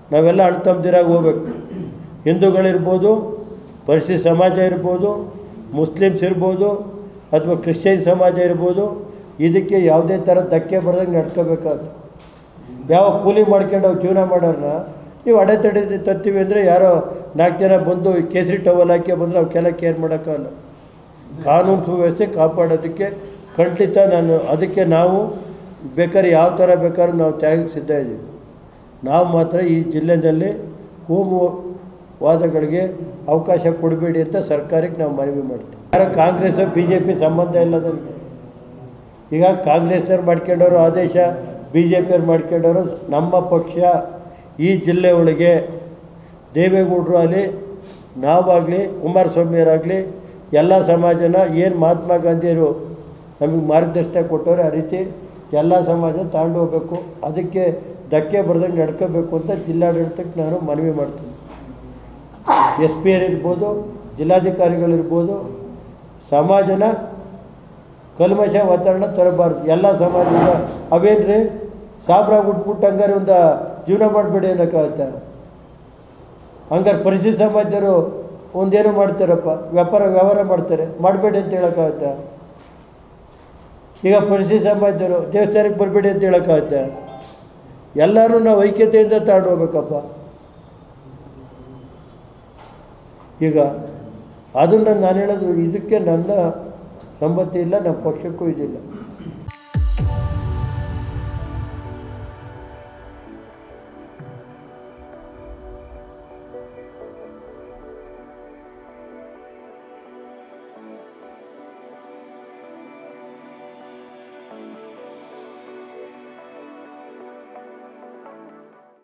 ನಾವೆಲ್ಲ ಅಣ್ಣ ತಮ್ಮದಿರಾಗಿ ಹೋಗ್ಬೇಕು ಹಿಂದೂಗಳಿರ್ಬೋದು ಪರಿಶಿಷ್ಟ ಸಮಾಜ ಇರ್ಬೋದು ಮುಸ್ಲಿಮ್ಸ್ ಇರ್ಬೋದು ಅಥವಾ ಕ್ರಿಶ್ಚಿಯನ್ ಸಮಾಜ ಇರ್ಬೋದು ಇದಕ್ಕೆ ಯಾವುದೇ ಥರ ಧಕ್ಕೆ ಬರೋದಂಗೆ ನಡ್ಕೋಬೇಕಾದ್ರು ಯಾವ ಕೂಲಿ ಮಾಡ್ಕೊಂಡು ಅವ್ರು ಜೀವನ ಮಾಡೋರನ್ನ ನೀವು ಅಡೆತಡೆ ತರ್ತೀವಿ ಅಂದರೆ ಯಾರೋ ನಾಲ್ಕು ಜನ ಬಂದು ಕೇಸರಿ ಟವಲ್ ಹಾಕಿ ಬಂದರೆ ಅವಕ್ಕೆಲ್ಲ ಕೇರ್ ಮಾಡೋಕ್ಕಾಗಲ್ಲ ಕಾನೂನು ಸುವ್ಯವಸ್ಥೆ ಕಾಪಾಡೋದಕ್ಕೆ ಖಂಡಿತ ನಾನು ಅದಕ್ಕೆ ನಾವು ಬೇಕಾದ್ರೆ ಯಾವ ಥರ ಬೇಕಾದ್ರೂ ನಾವು ತ್ಯಾಗಕ್ಕೆ ಸಿದ್ಧ ಇದ್ದೀವಿ ನಾವು ಮಾತ್ರ ಈ ಜಿಲ್ಲೆಯಲ್ಲಿ ಕೋಮು ವಾದಗಳಿಗೆ ಅವಕಾಶ ಕೊಡಬೇಡಿ ಅಂತ ಸರ್ಕಾರಕ್ಕೆ ನಾವು ಮನವಿ ಮಾಡ್ತೀವಿ ಯಾರೋ ಕಾಂಗ್ರೆಸ್ ಬಿ ಜೆ ಪಿ ಸಂಬಂಧ ಇಲ್ಲ ನನಗೆ ಈಗ ಕಾಂಗ್ರೆಸ್ನವ್ರು ಮಾಡ್ಕೊಂಡವರು ಆದೇಶ ಬಿ ಜೆ ಪಿಯವ್ರು ಮಾಡ್ಕೊಂಡವರು ನಮ್ಮ ಪಕ್ಷ ಈ ಜಿಲ್ಲೆ ಒಳಗೆ ದೇವೇಗೌಡರು ಆಗಲಿ ನಾವಾಗಲಿ ಕುಮಾರಸ್ವಾಮಿಯವರಾಗಲಿ ಎಲ್ಲ ಸಮಾಜನ ಏನು ಮಹಾತ್ಮ ಗಾಂಧಿಯರು ನಮಗೆ ಮಾರ್ಗದರ್ಶನ ಕೊಟ್ಟವ್ರೆ ಆ ರೀತಿ ಎಲ್ಲ ಸಮಾಜ ತಗೊಂಡು ಹೋಗ್ಬೇಕು ಅದಕ್ಕೆ ಧಕ್ಕೆ ಬರ್ದಂಗೆ ನಡ್ಕೋಬೇಕು ಅಂತ ಜಿಲ್ಲಾಡಳಿತಕ್ಕೆ ನಾನು ಮನವಿ ಮಾಡ್ತೀನಿ ಎಸ್ ಪಿ ಇರ್ಬೋದು ಜಿಲ್ಲಾಧಿಕಾರಿಗಳಿರ್ಬೋದು ಸಮಾಜನ ಕಲ್ಮಶ ವಾತಾವರಣ ತರಬಾರ್ದು ಎಲ್ಲ ಸಮಾಜದ ಅವೇನ್ರಿ ಸಾಬ್ರಾಗ ಉಟ್ಬಿಟ್ಟು ಹಂಗಾರೆ ಒಂದು ಜೀವನ ಮಾಡಬೇಡಿ ಅನ್ನೋಕ್ಕಾಗತ್ತೆ ಹಂಗಾರೆ ಪರಿಸ್ಥಿತಿ ಸಮಾಜದವರು ಒಂದೇನು ಮಾಡ್ತಾರಪ್ಪ ವ್ಯಾಪಾರ ವ್ಯವಹಾರ ಮಾಡ್ತಾರೆ ಮಾಡಬೇಡಿ ಅಂತ ಹೇಳೋಕ್ಕಾಗತ್ತೆ ಈಗ ಪರಿಸ್ಥಿತಿ ಸಮಾಜದವರು ದೇವಸ್ಥಾನಕ್ಕೆ ಬರಬೇಡಿ ಅಂತ ಹೇಳೋಕ್ಕಾಗತ್ತೆ ಎಲ್ಲರೂ ನಾವು ಐಕ್ಯತೆಯಿಂದ ತಗೊಂಡು ಹೋಗ್ಬೇಕಪ್ಪ ಈಗ ಅದನ್ನು ನಾನು ಹೇಳೋದು ಇದಕ್ಕೆ ನನ್ನ ಸಂಬಂಧ ಇಲ್ಲ ನಮ್ಮ ಪಕ್ಷಕ್ಕೂ ಇದಿಲ್ಲ